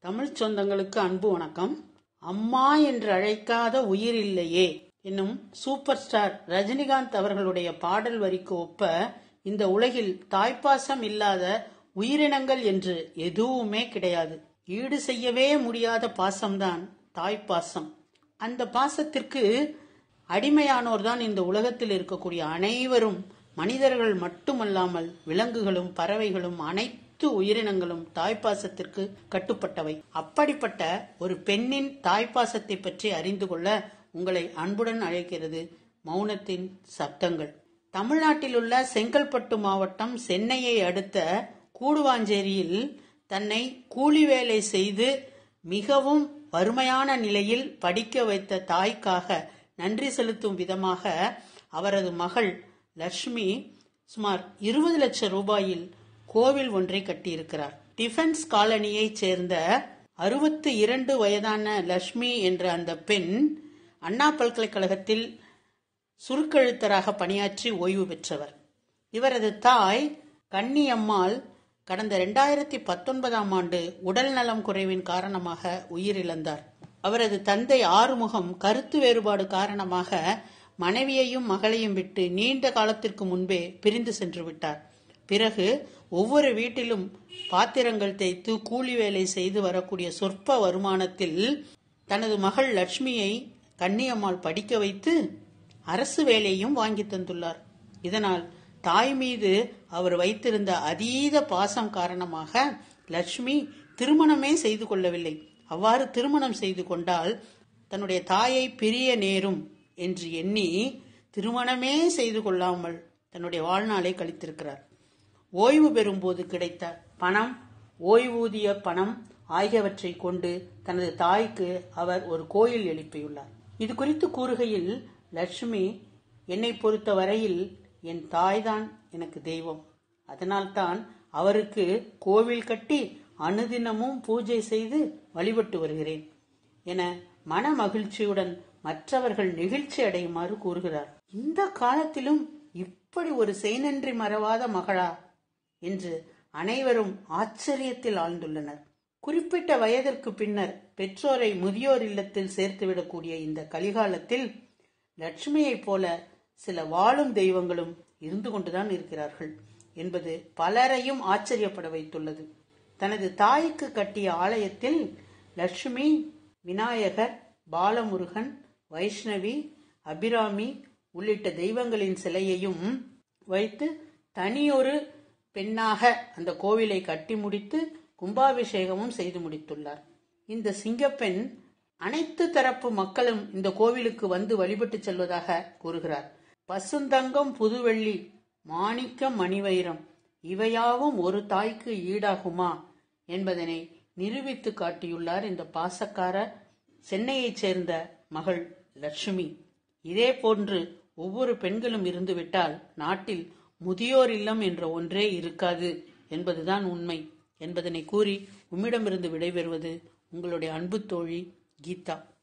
தமிழ் சொந்தங்களுக்கு அன்பு வணக்கம் அம்மா என்று அழைக்காத உயிர் இல்லையே என்னும் சூப்பர் ஸ்டார் ரஜினிகாந்த் அவர்களுடைய பாடல் வரிக்கு ஒப்ப இந்த உலகில் தாய்ப்பாசம் இல்லாத உயிரினங்கள் என்று எதுவுமே கிடையாது ஈடு செய்யவே முடியாத பாசம்தான் தாய்ப்பாசம் அந்த பாசத்திற்கு அடிமையானோர்தான் இந்த உலகத்தில் இருக்கக்கூடிய அனைவரும் மனிதர்கள் மட்டுமல்லாமல் விலங்குகளும் பறவைகளும் அனைத்து உயிரினங்களும் தாய்ப்பாசத்திற்கு கட்டுப்பட்டவை அப்படிப்பட்ட ஒரு பெண்ணின் தாய்ப்பாசத்தை பற்றி அறிந்து கொள்ள உங்களை அன்புடன் அழைக்கிறது மௌனத்தின் சப்தங்கள் தமிழ்நாட்டில் உள்ள செங்கல்பட்டு மாவட்டம் சென்னையை அடுத்த கூடுவாஞ்சேரியில் தன்னை கூலி வேலை செய்து மிகவும் வறுமையான நிலையில் படிக்க வைத்த தாய்க்காக நன்றி செலுத்தும் விதமாக அவரது மகள் லட்சுமி சுமார் இருபது லட்சம் ரூபாயில் கோவில் ஒன்றை கட்டியிருக்கிறார் டிஃபென்ஸ் காலனியைச் சேர்ந்த அறுபத்தி இரண்டு வயதான லட்சுமி என்ற அந்த பெண் அண்ணா பல்கலைக்கழகத்தில் சுருக்கெழுத்தராக பணியாற்றி ஓய்வு பெற்றவர் இவரது தாய் கன்னியம்மாள் கடந்த இரண்டாயிரத்தி பத்தொன்பதாம் ஆண்டு உடல் நலம் குறைவின் காரணமாக உயிரிழந்தார் அவரது தந்தை ஆறுமுகம் கருத்து வேறுபாடு காரணமாக மனைவியையும் மகளையும் விட்டு நீண்ட காலத்திற்கு முன்பே பிரிந்து சென்று விட்டார் பிறகு ஒவ்வொரு வீட்டிலும் பாத்திரங்கள் தேய்த்து கூலி வேலை செய்து வரக்கூடிய சொற்ப வருமானத்தில் தனது மகள் லட்சுமியை கன்னியம்மாள் படிக்க வைத்து அரசு வேலையும் வாங்கி தந்துள்ளார் இதனால் தாய் மீது அவர் வைத்திருந்த அதீத பாசம் காரணமாக லட்சுமி திருமணமே செய்து கொள்ளவில்லை அவ்வாறு திருமணம் செய்து கொண்டால் தன்னுடைய தாயை பிரிய நேரும் என்று எண்ணி திருமணமே செய்து கொள்ளாமல் தன்னுடைய வாழ்நாளை கழித்திருக்கிறார் ஓய்வு பெறும்போது கிடைத்த பணம் ஓய்வூதிய பணம் ஆகியவற்றை கொண்டு தனது தாய்க்கு அவர் ஒரு கோயில் எழுப்பியுள்ளார் இது குறித்து கூறுகையில் லட்சுமி என்னை பொறுத்த வரையில் என் தாய்தான் எனக்கு தெய்வம் அதனால்தான் அவருக்கு கோவில் கட்டி அனுதினமும் பூஜை செய்து வழிபட்டு வருகிறேன் என மன மகிழ்ச்சியுடன் மற்றவர்கள் நெகிழ்ச்சி அடையுமாறு கூறுகிறார் இந்த காலத்திலும் இப்படி ஒரு செய்நன்றி மறவாத மகளா என்று அனைவரும் ஆச்சரியத்தில் ஆழ்ந்துள்ளனர் குறிப்பிட்ட வயதிற்கு பின்னர் பெற்றோரை முதியோர் இல்லத்தில் சேர்த்துவிடக்கூடிய இந்த கலிகாலத்தில் லட்சுமியைப் போல சில வாழும் தெய்வங்களும் இருந்து கொண்டுதான் இருக்கிறார்கள் என்பது பலரையும் ஆச்சரியப்பட வைத்துள்ளது தனது தாய்க்கு கட்டிய ஆலயத்தில் லட்சுமி விநாயகர் பாலமுருகன் வைஷ்ணவி அபிராமி உள்ளிட்ட தெய்வங்களின் சிலையையும் வைத்து தனியொரு பெண்ணாக அந்த கோவிலை கட்டி முடித்து கும்பாபிஷேகமும் செய்து முடித்துள்ளார் இந்த சிங்கப்பெண் அனைத்து தரப்பு மக்களும் இந்த கோவிலுக்கு வந்து வழிபட்டு செல்வதாக கூறுகிறார் பசுந்தங்கம் புதுவெள்ளி மாணிக்கம் மணிவைரம் இவையாவும் ஒரு தாய்க்கு ஈடாகுமா என்பதனை நிரூபித்து காட்டியுள்ளார் இந்த பாசக்கார சென்னையைச் சேர்ந்த மகள் லட்சுமி இதே போன்று ஒவ்வொரு பெண்களும் இருந்துவிட்டால் நாட்டில் முதியோர் இல்லம் என்ற ஒன்றே இருக்காது என்பதுதான் உண்மை என்பதனை கூறி உம்மிடமிருந்து விடைபெறுவது உங்களுடைய அன்பு தோழி கீதா